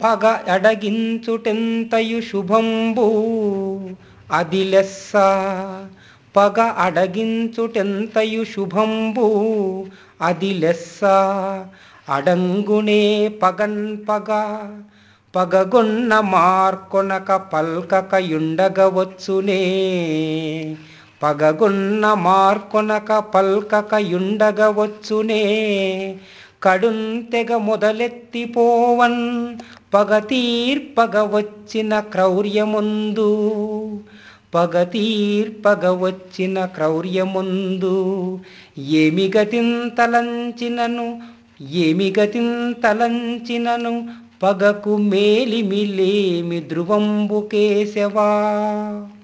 పగ అడగించుటెంతయు శుభంబు అది లెస్స పగ అడగించుటెంతయు శుభంబు అది లెస్స అడంగునే పగన్ పగ పగగొన్న మార్కొనక పల్కకయుండగవచ్చునే పగగొన్న మార్కొనక పల్కకయుండగవచ్చునే కడున్ తెగ మొదలెత్తిపోవన్ పగ తీర్పగ వచ్చిన క్రౌర్యముందు పగ తీర్పగ వచ్చిన క్రౌర్యముందు ఏమి గతింతలంచినను ఏమి గతింతలంచినను పగకు మేలిమిలేమి ధ్రువంబు కేశవా